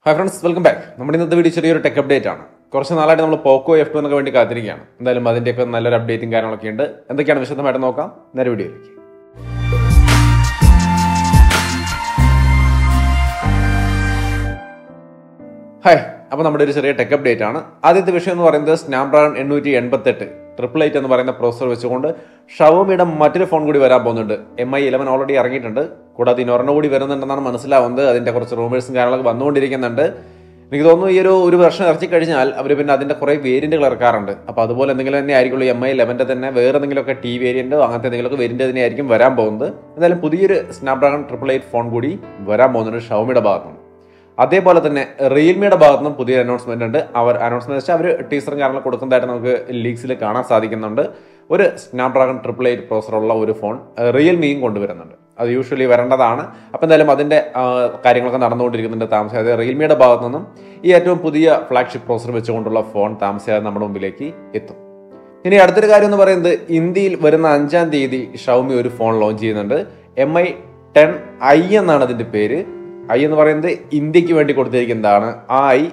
hi friends welcome back നമ്മുടെ ഇന്നത്തെ video ചെറിയൊരു ടെക് അപ്ഡേറ്റ് ആണ് കുറച്ച് നാളായിട്ട് നമ്മൾ പോക്കോ എഫ് ടു എന്നൊക്കെ വേണ്ടി കാത്തിരിക്കുകയാണ് എന്തായാലും അതിൻ്റെയൊക്കെ നല്ലൊരു അപ്ഡേറ്റും കാര്യങ്ങളൊക്കെ ഉണ്ട് എന്തൊക്കെയാണ് വിശദമായിട്ട് നോക്കാം നേരെ വീഡിയോയിലേക്ക് ഹായ് അപ്പോൾ നമ്മുടെ ഒരു ചെറിയ ടെക് അപ്ഡേറ്റ് ആണ് ആദ്യത്തെ വിഷയം എന്ന് പറയുന്നത് സ്നാപ്ഡ്രാഗൺ എണ്ണൂറ്റി എൺപത്തെട്ട് ട്രിപ്പിൾ എയ്റ്റ് എന്ന് പറയുന്ന പ്രോസസർ വെച്ചുകൊണ്ട് ഷവോമിയുടെ മറ്റൊരു ഫോൺ കൂടി വരാൻ പോകുന്നുണ്ട് എം ഐ ഇലവൻ ഓൾറെഡി ഇറങ്ങിയിട്ടുണ്ട് കൂടാതെ ഇനി ഒരെണ്ണം കൂടി വരുന്നുണ്ടെന്നാണ് മനസ്സിലാവുന്നത് അതിന്റെ കുറച്ച് റൂമേഴ്സും കാര്യങ്ങളൊക്കെ വന്നുകൊണ്ടിരിക്കുന്നുണ്ട് എനിക്ക് തോന്നുന്നു ഈ ഒരു ഒരു വർഷം ഇറച്ചി കഴിഞ്ഞാൽ അവർ പിന്നെ അതിന്റെ കുറേ വേരിയന്റുകൾ ഇറക്കാറുണ്ട് അപ്പോൾ അതുപോലെ എന്തെങ്കിലും തന്നെ ആയിരിക്കുള്ളൂ എം ഐ ലെവൻ്റെ തന്നെ വേറെ എന്തെങ്കിലുമൊക്കെ ടി വേരിയന്റോ അങ്ങനത്തെ എന്തെങ്കിലുമൊക്കെ വേരിയന്റ് തന്നെ ആയിരിക്കും വരാൻ പോകുന്നത് എന്തായാലും പുതിയൊരു സ്നാപ്ഡ്രാഗൺ ട്രിപ്പിൾ എയ്റ്റ് ഫോൺ കൂടി വരാൻ പോകുന്നുണ്ട് ഷവോമിയുടെ ഭാഗത്തുനിന്ന് അതേപോലെ തന്നെ റിയൽമിയുടെ ഭാഗത്തു നിന്നും പുതിയ അനൗൺസ്മെന്റ് ഉണ്ട് അവർ അനൗൺസ്മെന്റ് വെച്ചാൽ അവർ ടീച്ചറും കാര്യങ്ങൾ കൊടുക്കുന്നതായിട്ട് നമുക്ക് ലീഗ്സിൽ കാണാൻ സാധിക്കുന്നുണ്ട് ഒരു സ്നാപ്ഡ്രാഗൺ ട്രിപ്പിൾ എയ്റ്റ് പ്രോസറുള്ള ഒരു ഫോൺ റിയൽമിയും കൊണ്ടുവരുന്നുണ്ട് അത് യൂഷ്വലി വരേണ്ടതാണ് അപ്പം എന്തായാലും അതിൻ്റെ ആ, കാര്യങ്ങളൊക്കെ നടന്നുകൊണ്ടിരിക്കുന്നുണ്ട് താമസിയാതെ റിയൽമിയുടെ ഭാഗത്തു നിന്നും ഈ ഏറ്റവും പുതിയ ഫ്ലാഗ്ഷിപ്പ് പ്രോസർ വെച്ചുകൊണ്ടുള്ള ഫോൺ താമസിയാതെ നമ്മുടെ മുമ്പിലേക്ക് എത്തും ഇനി അടുത്തൊരു കാര്യം എന്ന് പറയുന്നത് ഇന്ത്യയിൽ വരുന്ന അഞ്ചാം തീയതി ഷൗമി ഒരു ഫോൺ ലോഞ്ച് ചെയ്യുന്നുണ്ട് എം ഐ ടെൻ ഐ എന്നാണ് അതിന്റെ പേര് ഐ എന്ന് പറയുന്നത് ഇന്ത്യക്ക് വേണ്ടി കൊടുത്തിരിക്കുന്നതാണ് ആ ഐ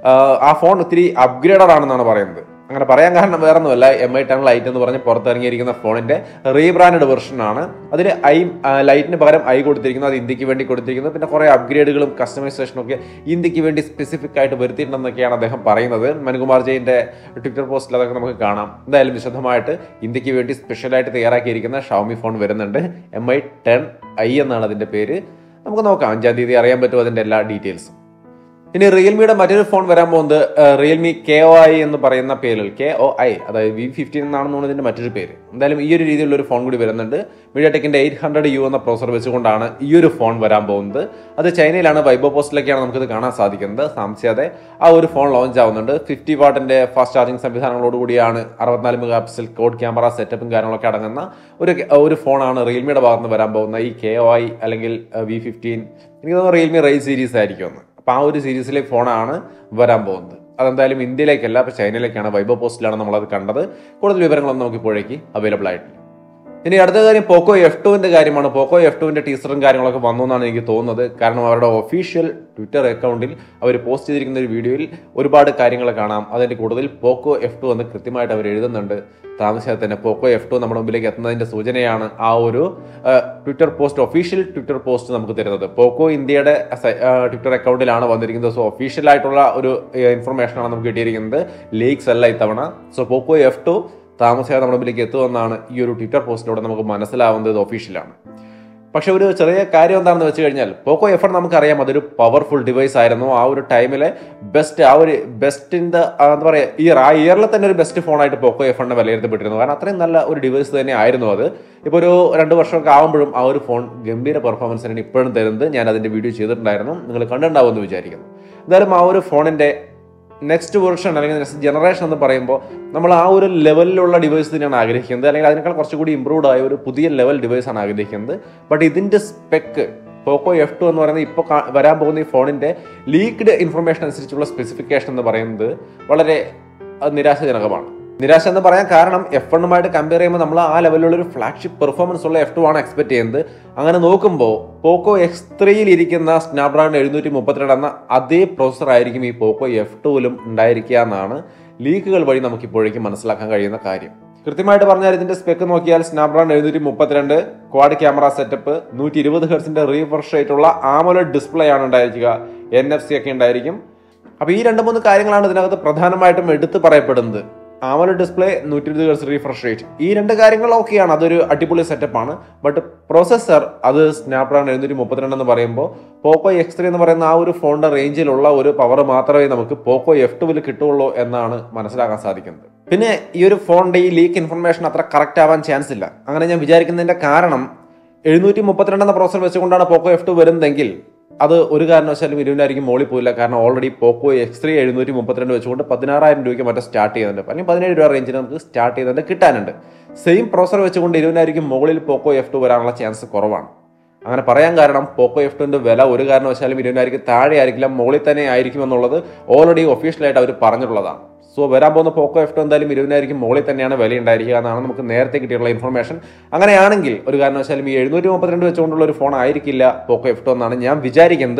ആ ഫോൺ ഒത്തിരി അപ്ഗ്രേഡഡ് ആണെന്നാണ് പറയുന്നത് അങ്ങനെ പറയാൻ കാരണം വേറെ ഒന്നുമല്ല എം ഐ ടെൻ ലൈറ്റ് എന്ന് പറഞ്ഞ് പുറത്തിറങ്ങിയിരിക്കുന്ന ഫോണിന്റെ റീബ്രാൻഡ് വെർഷൻ ആണ് അതിൽ ഐ ലൈറ്റിന് പകരം ഐ കൊടുത്തിരിക്കുന്നത് അത് ഇന്ത്യക്ക് വേണ്ടി കൊടുത്തിരിക്കുന്നത് പിന്നെ കുറെ അപ്ഗ്രേഡുകളും കസ്റ്റമൈസേഷനും ഒക്കെ ഇന്ത്യക്ക് വേണ്ടി സ്പെസിഫിക് ആയിട്ട് വരുത്തിയിട്ടുണ്ടെന്നൊക്കെയാണ് അദ്ദേഹം പറയുന്നത് മനുകുമാർ ജയിന്റെ ട്വിറ്റർ പോസ്റ്റിൽ അതൊക്കെ നമുക്ക് കാണാം എന്തായാലും വിശദമായിട്ട് ഇന്ത്യക്ക് വേണ്ടി സ്പെഷ്യലായിട്ട് തയ്യാറാക്കിയിരിക്കുന്ന ഷവമി ഫോൺ വരുന്നുണ്ട് എം ഐ ടെൻ ഐ എന്നാണ് അതിന്റെ പേര് നമുക്ക് നോക്കാം അഞ്ചാം തീയതി അറിയാൻ പറ്റും അതിന്റെ എല്ലാ ഡീറ്റെയിൽസും ഇനി റിയൽമിയുടെ മറ്റൊരു ഫോൺ വരാൻ പോകുന്നത് റിയൽമി കെ ഒ ഐ എന്ന് പറയുന്ന പേരിൽ കെ ഒ ഐ അതായത് വി ഫിഫ്റ്റീൻ എന്നാണെന്ന് തോന്നുന്നു ഇതിന്റെ മറ്റൊരു പേര് എന്തായാലും ഈ ഒരു രീതിയിലുള്ള ഒരു ഫോൺ കൂടി വരുന്നുണ്ട് മീഡിയ ടെക്കിന്റെ എയ്റ്റ് ഹൺഡ്രഡ് യു എന്ന പ്രോസർ വെച്ചുകൊണ്ടാണ് ഈ ഒരു ഫോൺ വരാൻ പോകുന്നത് അത് ചൈനയിലാണ് വൈബോ പോസ്റ്റിലൊക്കെയാണ് നമുക്കിത് കാണാൻ സാധിക്കുന്നത് സംശയാതെ ആ ഒരു ഫോൺ ലോഞ്ച് ആവുന്നുണ്ട് ഫിഫ്റ്റി വാട്ടിന്റെ ഫാസ്റ്റ് ചാർജിങ് സംവിധാനങ്ങളോടുകൂടിയാണ് അറുപത്തിനാല് മെഗാ പിക്സൽ കോഡ് ക്യാമറ സെറ്റപ്പും കാര്യങ്ങളൊക്കെ അടങ്ങുന്ന ഒരു ഒരു ഫോണാണ് റിയൽമിയുടെ ഭാഗത്ത് നിന്ന് വരാൻ പോകുന്ന ഈ കെ ഒ ഐ അല്ലെങ്കിൽ വി ഫിഫ്റ്റീൻ എനിക്ക് തോന്നുന്നു റിയൽമി റൈ സീരീസ് ആയിരിക്കും ഒന്ന് അപ്പോൾ ആ ഒരു സീരീസിലെ ഫോണാണ് വരാൻ പോകുന്നത് അതെന്തായാലും ഇന്ത്യയിലേക്കല്ല അപ്പോൾ ചൈനയിലേക്കാണ് വൈബോ പോസ്റ്റിലാണ് നമ്മളത് കണ്ടത് കൂടുതൽ വിവരങ്ങളൊന്നും നമുക്ക് ഇപ്പോഴേക്ക് അവൈലബിൾ ആയിട്ടില്ല ഇനി അടുത്ത കാര്യം പോക്കോ എഫ് ടുവിന്റെ കാര്യമാണ് പോക്കോ എഫ് ടുവിന്റെ ടീച്ചറും കാര്യങ്ങളൊക്കെ വന്നു എന്നാണ് എനിക്ക് തോന്നുന്നത് കാരണം അവരുടെ ഒഫീഷ്യൽ ട്വിറ്റർ അക്കൗണ്ടിൽ അവർ പോസ്റ്റ് ചെയ്തിരിക്കുന്ന ഒരു വീഡിയോയിൽ ഒരുപാട് കാര്യങ്ങൾ കാണാം അതിന്റെ കൂടുതൽ പോക്കോ എഫ് ടു എന്ന് കൃത്യമായിട്ട് അവർ എഴുതുന്നുണ്ട് താമസിയാതെ തന്നെ പോക്കോ എഫ് ടു നമ്മുടെ മുമ്പിലേക്ക് എത്തുന്നതിന്റെ സൂചനയാണ് ആ ഒരു ആ, Twitter post official Twitter post നമുക്ക് തരുന്നത് പോക്കോ ഇന്ത്യയുടെ സ- ആ, ട്വിറ്റർ അക്കൗണ്ടിലാണ് വന്നിരിക്കുന്നത് സോ ഒഫീഷ്യൽ ആയിട്ടുള്ള ഒരു ഇൻഫർമേഷൻ ആണ് നമുക്ക് കിട്ടിയിരിക്കുന്നത് ലീക്സ് അല്ല ഇത്തവണ സോ പോക്കോ എഫ് ടു താമസിയാതെ നമ്മുടെ മുമ്പിലേക്ക് എത്തുമെന്നാണ് ഈ ഒരു ട്വിറ്റർ പോസ്റ്റിലൂടെ നമുക്ക് മനസ്സിലാവുന്നത് ഒഫീഷ്യലാണ് പക്ഷെ ഒരു ചെറിയ കാര്യം എന്താണെന്ന് വെച്ച് കഴിഞ്ഞാൽ പോക്കോ എഫ് നമുക്കറിയാം അതൊരു പവർഫുൾ ഡിവൈസ് ആയിരുന്നു ആ ഒരു ടൈമിലെ ബെസ്റ്റ് ആ ഒരു ബെസ്റ്റ് ഇൻ ദ എന്താ പറയുക ഇയർ ആ ഇയറിൽ തന്നെ ഒരു ബെസ്റ്റ് ഫോണായിട്ട് പോക്കോ എഫ് എണ്ണ വിലയിരുത്തപ്പെട്ടിരുന്നു കാരണം അത്രയും നല്ല ഒരു ഡിവൈസ് തന്നെ ആയിരുന്നു അത് ഇപ്പോൾ ഒരു രണ്ട് വർഷമൊക്കെ ആകുമ്പോഴും ആ ഒരു ഫോൺ ഗംഭീര പെർഫോമൻസ് തന്നെയാണ് ഇപ്പോഴും തരുന്നത് ഞാൻ അതിന്റെ വീഡിയോ ചെയ്തിട്ടുണ്ടായിരുന്നു നിങ്ങൾ കണ്ടിട്ടുണ്ടാവുമെന്ന് വിചാരിക്കുന്നു എന്തായാലും ആ ഒരു ഫോണിന്റെ നെക്സ്റ്റ് വെർഷൻ അല്ലെങ്കിൽ നെക്സ്റ്റ് ജനറേഷൻ എന്ന് പറയുമ്പോൾ നമ്മൾ ആ ഒരു ലെവലിലുള്ള ഡിവൈസ് തന്നെയാണ് ആഗ്രഹിക്കുന്നത് അല്ലെങ്കിൽ അതിനേക്കാൾ കുറച്ചുകൂടി ഇമ്പ്രൂവ്ഡ് ആയ ഒരു പുതിയ ലെവൽ ഡിവൈസ് ആണ് ആഗ്രഹിക്കുന്നത് ബട്ട് ഇതിന്റെ സ്പെക്ക് പോക്കോ എഫ് ടു എന്ന് പറയുന്നത് ഇപ്പോൾ വരാൻ പോകുന്ന ഈ ഫോണിന്റെ ലീക്ഡ് ഇൻഫർമേഷൻ അനുസരിച്ചുള്ള സ്പെസിഫിക്കേഷൻ എന്ന് പറയുന്നത് വളരെ അത് നിരാശാജനകമാണ് നിരാശ എന്ന് പറയാൻ കാരണം എഫ് എണ്ണുമായിട്ട് കമ്പയർ ചെയ്യുമ്പോൾ നമ്മൾ ആ ലെവലിലുള്ള ഒരു ഫ്ലാഗ്ഷിപ്പ് പെർഫോമൻസ് ഉള്ള എഫ് ടു ആണ് എക്സ്പെക്ട് ചെയ്യുന്നത് അങ്ങനെ നോക്കുമ്പോൾ പോക്കോ എക്സ് ത്രീയിൽ ഇരിക്കുന്ന സ്നാപ്ഡ്രാഗൺ എഴുന്നൂറ്റി മുപ്പത്തിരണ്ട് എന്ന അതേ പ്രോസസർ ആയിരിക്കും ഈ പോക്കോ എഫ് ടുവിലും ഉണ്ടായിരിക്കുക എന്നാണ് ലീക്കുകൾ വഴി നമുക്ക് ഇപ്പോഴേക്കും മനസ്സിലാക്കാൻ കഴിയുന്ന കാര്യം കൃത്യമായിട്ട് പറഞ്ഞാൽ ഇതിന്റെ സ്പെക്ക് നോക്കിയാൽ സ്നാപ്ഡ്രാഗൺ എഴുന്നൂറ്റി മുപ്പത്തിരണ്ട് ക്വാഡ് ക്യാമറ സെറ്റപ്പ് നൂറ്റി ഇരുപത് ഹെർസിന്റെ റീഫ്രഷ് ആയിട്ടുള്ള ആമോലഡ് ഡിസ്പ്ലേ ആണ് ഉണ്ടായിരിക്കുക എൻ എഫ് സി ഒക്കെ ഉണ്ടായിരിക്കും അപ്പൊ ഈ രണ്ട് മൂന്ന് കാര്യങ്ങളാണ് ഇതിനകത്ത് പ്രധാനമായിട്ടും എടുത്തു പറയപ്പെടുന്നത് ആമല ഡിസ്പ്ലേ നൂറ്റി ഇരുപത് ഹെർട്സ് റീഫ്രഷ് റേറ്റ് ഈ രണ്ട് കാര്യങ്ങൾ ഓക്കെയാണ് അതൊരു അടിപൊളി സെറ്റപ്പ് ആണ് ബട്ട് പ്രോസസ്സർ അത് സ്നാപ്ഡ്രാഗൺ എഴുന്നൂറ്റി മുപ്പത്തിരണ്ട് എന്ന് പറയുമ്പോൾ പോക്കോ എക്സ് ത്രീ എന്ന് പറയുന്ന ആ ഒരു ഫോണിന്റെ റേഞ്ചിലുള്ള ഒരു പവർ മാത്രമേ നമുക്ക് പോക്കോ എഫ് ടുവിൽ കിട്ടുള്ളൂ എന്നാണ് മനസ്സിലാക്കാൻ സാധിക്കുന്നത് പിന്നെ ഈ ഒരു ഫോണിന്റെ ഈ ലീക്ക് ഇൻഫർമേഷൻ അത്ര കറക്റ്റ് ആവാൻ ചാൻസ് ഇല്ല അങ്ങനെ ഞാൻ വിചാരിക്കുന്നതിന്റെ കാരണം എഴുന്നൂറ്റി മുപ്പത്തിരണ്ട് എന്ന പ്രോസസർ വെച്ചുകൊണ്ടാണ് പോക്കോ എഫ് ടു വരുന്നതെങ്കിൽ അത് ഒരു കാരണവശാലും ഇരുപതിനായിരിക്കും മോളിൽ പോയില്ല കാരണം ഓൾറെഡി പോക്കോ എക്സ് ത്രീ എഴുന്നൂറ്റി മുപ്പത്തിരണ്ട് വെച്ചുകൊണ്ട് പതിനാറായിരം രൂപയ്ക്ക് മറ്റേ സ്റ്റാർട്ട് ചെയ്യുന്നുണ്ട് അല്ലെങ്കിൽ പതിനേഴ് രൂപ റേഞ്ചിൽ നമുക്ക് സ്റ്റാർട്ട് ചെയ്തുകൊണ്ട് കിട്ടാനുണ്ട് സെയിം പ്രോസർ വെച്ചുകൊണ്ട് ഇരുപതിനായിരിക്കും മുകളിൽ പോക്കോ എഫ് ടു വരാനുള്ള ചാൻസ് കുറവാണ് അങ്ങനെ പറയാൻ കാരണം പോക്കോ എഫ് ടുവിന്റെ വില ഒരു കാരണവശാലും ഇരുപതിനായിരിക്കും താഴെ ആയിരിക്കില്ല മുകളിൽ തന്നെ ആയിരിക്കും എന്നുള്ളത് ഓൾറെഡി ഒഫീഷ്യലായിട്ട് അവർ പറഞ്ഞിട്ടുള്ളതാണ് സോ വരാൻ പോകുന്ന പോക്കോ എഫ് ടു എന്തായാലും ഇരുപതിനായിരിക്കും മുകളിൽ തന്നെയാണ് വില ഉണ്ടായിരിക്കുക എന്നാണ് നമുക്ക് നേരത്തെ കിട്ടിയിട്ടുള്ള ഇൻഫർമേഷൻ അങ്ങനെയാണെങ്കിൽ ഒരു കാരണവശാലും ഈ എഴുന്നൂറ്റി മുപ്പത്തിരണ്ട് വെച്ചുകൊണ്ടുള്ള ഒരു ഫോൺ ആയിരിക്കില്ല പോക്കോ എഫ് ടു എന്നാണ് ഞാൻ വിചാരിക്കുന്നത്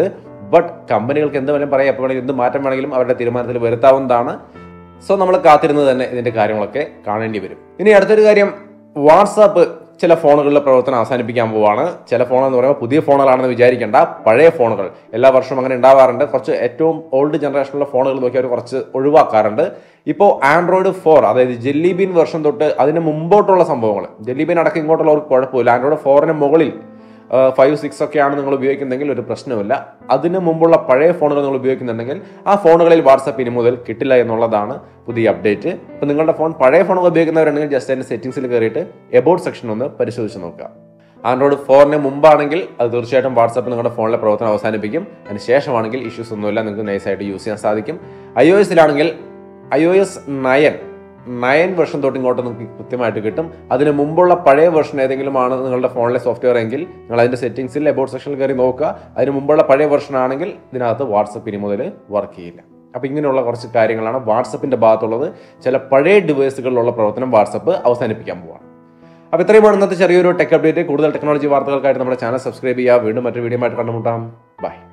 ബട്ട് കമ്പനികൾക്ക് എന്ത് വേണമെങ്കിലും പറയാം എപ്പോൾ വേണമെങ്കിലും എന്ത് മാറ്റം വേണമെങ്കിലും അവരുടെ തീരുമാനത്തിൽ വരുത്താവുന്നതാണ് സോ നമ്മൾ കാത്തിരുന്ന് തന്നെ ഇതിന്റെ കാര്യങ്ങളൊക്കെ കാണേണ്ടി വരും ഇനി അടുത്തൊരു കാര്യം വാട്സാപ്പ് ചില ഫോണുകളിലെ പ്രവർത്തനം അവസാനിപ്പിക്കാൻ പോവാണ് ചില ഫോൺ എന്ന് പറയുമ്പോൾ പുതിയ ഫോണുകളാണെന്ന് വിചാരിക്കേണ്ട പഴയ ഫോണുകൾ എല്ലാ വർഷവും അങ്ങനെ ഉണ്ടാവാറുണ്ട് കുറച്ച് ഏറ്റവും ഓൾഡ് ജനറേഷനിലുള്ള ഫോണുകൾ നോക്കി അവർ കുറച്ച് ഒഴിവാക്കാറുണ്ട് ഇപ്പോൾ ആൻഡ്രോയിഡ് ഫോർ അതായത് ജെല്ലി ബീൻ വെർഷൻ തൊട്ട് അതിന് മുമ്പോട്ടുള്ള സംഭവങ്ങൾ ജെല്ലി ബീൻ അടക്കം ഇങ്ങോട്ടുള്ളവർക്ക് കുഴപ്പമില്ല ആൻഡ്രോയിഡ് ഫോറിന് മുകളിൽ ഫൈവ് സിക്സ് ഒക്കെയാണ് നിങ്ങൾ ഉപയോഗിക്കുന്നെങ്കിൽ ഒരു പ്രശ്നമില്ല അതിന് മുമ്പുള്ള പഴയ ഫോണുകൾ നിങ്ങൾ ഉപയോഗിക്കുന്നുണ്ടെങ്കിൽ ആ ഫോണുകളിൽ വാട്സപ്പ് ഇനി മുതൽ കിട്ടില്ല എന്നുള്ളതാണ് പുതിയ അപ്ഡേറ്റ് ഇപ്പം നിങ്ങളുടെ ഫോൺ പഴയ ഫോണുകൾ ഉപയോഗിക്കുന്നവരുണ്ടെങ്കിൽ ജസ്റ്റ് അതിൻ്റെ സെറ്റിംഗ്സിൽ കയറിയിട്ട് എബൌട്ട് സെക്ഷൻ ഒന്ന് പരിശോധിച്ച് നോക്കുക ആൻഡ്രോയിഡ് ഫോറിന് മുമ്പാണെങ്കിൽ അത് തീർച്ചയായിട്ടും വാട്സപ്പ് നിങ്ങളുടെ ഫോണിലെ പ്രവർത്തനം അവസാനിപ്പിക്കും അതിന് ശേഷമാണെങ്കിൽ ഇഷ്യൂസ് ഒന്നുമില്ല നിങ്ങൾക്ക് നൈസായിട്ട് യൂസ് ചെയ്യാൻ സാധിക്കും ഐ ഒ എസിലാണെങ്കിൽ I O S nine nine version തൊട്ട് ഇങ്ങോട്ട് നിങ്ങൾക്ക് കൃത്യമായിട്ട് കിട്ടും അതിന് മുമ്പുള്ള പഴയ വെർഷൻ ഏതെങ്കിലും ആണ് നിങ്ങളുടെ ഫോണിലെ സോഫ്റ്റ്വെയർ എങ്കിൽ നിങ്ങൾ അതിന്റെ സെറ്റിംഗ്സിൽ എബൌട്ട് സെക്ഷനിൽ കയറി നോക്കുക അതിന് മുമ്പുള്ള പഴയ വെർഷൻ ആണെങ്കിൽ ഇതിനകത്ത് വാട്സപ്പ് ഇനി മുതൽ വർക്ക് ചെയ്യില്ല അപ്പോൾ ഇങ്ങനെയുള്ള കുറച്ച് കാര്യങ്ങളാണ് വാട്സപ്പിന്റെ ഭാഗത്തുള്ളത് ചില പഴയ ഡിവൈസുകളിലുള്ള പ്രവർത്തനം വാട്സപ്പ് അവസാനിപ്പിക്കാൻ പോവാണ് അപ്പോൾ ഇത്രയുമാണ് ഇന്നത്തെ ചെറിയൊരു ടെക് അപ്ഡേറ്റ് കൂടുതൽ ടെക്നോളജി വാർത്തകൾക്കായിട്ട് നമ്മുടെ ചാനൽ സബ്സ്ക്രൈബ് ചെയ്യുക വീണ്ടും മറ്റൊരു വീഡിയോ ആയിട്ട് കണ്ടുമുട്ടാം ബൈ